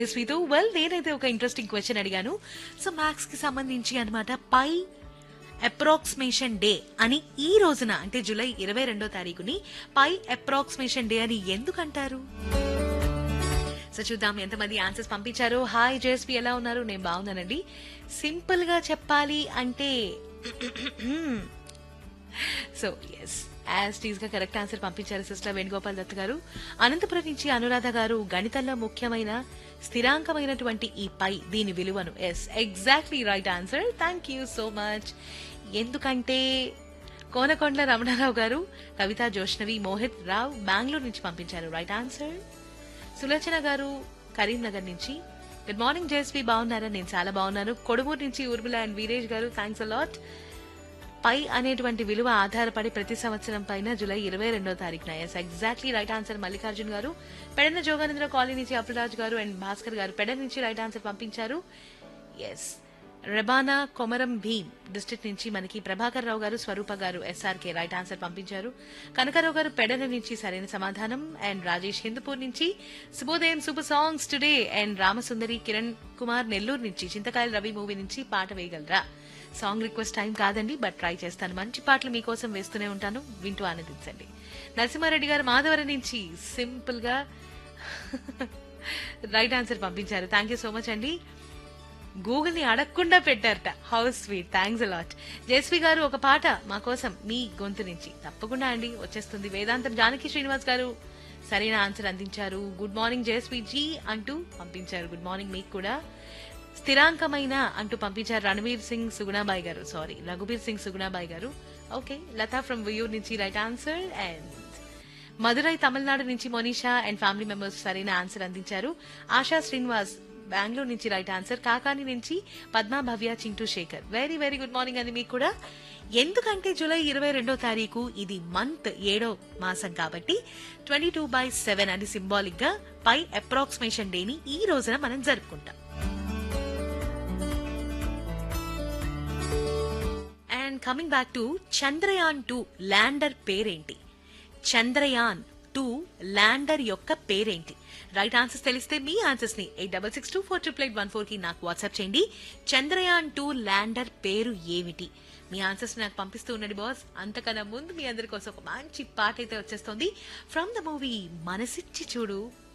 స్వీతు well నేనైతే ఒక interesting question అడిగాను సో మ్యాథ్స్ కి సంబంధించి అనమాట పై అప్రాక్సిమేషన్ డే అని ఈ రోజున అంటే జూలై ఇరవై రెండో తారీఖుని పై అప్రాక్సిమేషన్ డే అని ఎందుకు అంటారు సో చూద్దాం ఎంతమంది ఆన్సర్స్ పంపించారు హాయ్ జేఎస్పి ఎలా ఉన్నారు నేను బాగున్నానండి సింపుల్ గా చెప్పాలి అంటే సో ఎస్ యాజ్ టీజ్ గా కరెక్ట్ ఆన్సర్ పంపించారు సిస్టర్ వేణుగోపాల్ దత్ గారు అనంతపురం నుంచి అనురాధ గారు గణితంలో ముఖ్యమైన స్థిరాంకమైనటువంటి ఈ పై దీని విలువను yes exactly right answer thank you so much ఎందుకంటే కోనకొండల రమణారావు గారు కవిత జోష్నవి మోహిత్ రావు బెంగళూరు నుంచి పంపించారు రైట్ ఆన్సర్ సులోచన గారు కరీంనగర్ నుంచి గుడ్ మార్నింగ్ జేఎస్పీ బాగున్నారా నేను చాలా బాగున్నాను కొడుమూరు నుంచి ఊర్మిళ అండ్ వీరేష్ గారు థ్యాంక్స్ అలాట్ పై అనేటువంటి విలువ ఆధారపడి ప్రతి సంవత్సరం పైన జూలై ఇరవై రెండో తారీఖున yes exactly right answer Mallikarjun garu Pedana జోగానంద్ర colony నుంచి అప్పులరాజు గారు అండ్ భాస్కర్ గారు పెడ నుంచి రైట్ ఆన్సర్ పంపించారు ఎస్ రెబానా కొమరం భీమ్ డిస్ట్రిక్ట్ నుంచి మనకి ప్రభాకర్ రావు గారు స్వరూప గారు ఎస్ఆర్కే రైట్ ఆన్సర్ పంపించారు కనకరావు గారు పెడన నుంచి సరైన సమాధానం అండ్ రాజేష్ హిందూపూర్ నుంచి శుభోదయం super songs today and Ramasundari Kiran Kumar Nellore నుంచి చింతకాయల రవి మూవీ నుంచి పాట వేయగలరా సాంగ్ రిక్వెస్ట్ టైం కాదండి బట్ ట్రై చేస్తాను మంచి పాటలు మీకోసం వేస్తూనే ఉంటాను వింటూ ఆనందించండి నరసింహారెడ్డి గారు మాధవరం నుంచి సింపుల్ గా రైట్ ఆన్సర్ పంపించారు థ్యాంక్ యూ సో మచ్ అండి గూగుల్ ని అడగకుండా పెట్టారట how sweet thanks a lot Jesvi garu ఒక పాట మా కోసం మీ గొంతు నుంచి తప్పకుండా అండి వచ్చేస్తుంది వేదాంతం జానకి శ్రీనివాస్ గారు సరైన ఆన్సర్ అందించారు గుడ్ మార్నింగ్ జేస్వి జీ అంటూ పంపించారు గుడ్ మార్నింగ్ మీకు కూడా స్థిరాంకమైన అంటూ పంపించారు రణవీర్ సింగ్ సుగుణాబాయి గారు సారీ రఘుబీర్ సింగ్ సుగుణాబాయి గారు ఓకే లతా ఫ్రమ్ వియూర్ నుంచి right answer and Madurai Tamil Nadu నుంచి మోనిషా అండ్ ఫ్యామిలీ మెంబర్స్ సరైన ఆన్సర్ అందించారు ఆశా శ్రీనివాస్ బెంగళూరు నుంచి రైట్ ఆన్సర్ కాకాని నుంచి Padma Bhavya Chintu Shekar very very good morning అండి మీకు కూడా ఎందుకంటే జూలై ఇరవై రెండో తారీఖు ఇది మంత్ ఏడో మాసం కాబట్టి ట్వంటీ టూ బై సెవెన్ అని సింబాలిక్ గా పై అప్రాక్సిమేషన్ డేని ఈ రోజున మనం జరుపుకుంటాం and coming back to Chandrayaan two lander పేరేంటి చంద్రయాన్ టూ ల్యాండర్ యొక్క పేరేంటి రైట్ ఆన్సర్స్ తెలిస్తే మీ ఆన్సర్స్ ని eight double six two four triple eight one four కి నాకు వాట్సాప్ చేయండి చంద్రయాన్ టూ ల్యాండర్ పేరు ఏమిటి మీ ఆన్సర్స్ నాకు పంపిస్తూ ఉండండి బాస్ అంతకన్నా ముందు మీ అందరి కోసం ఒక మంచి పాట అయితే వచ్చేస్తుంది ఫ్రమ్ ద మూవీ మనసిచ్చి చూడు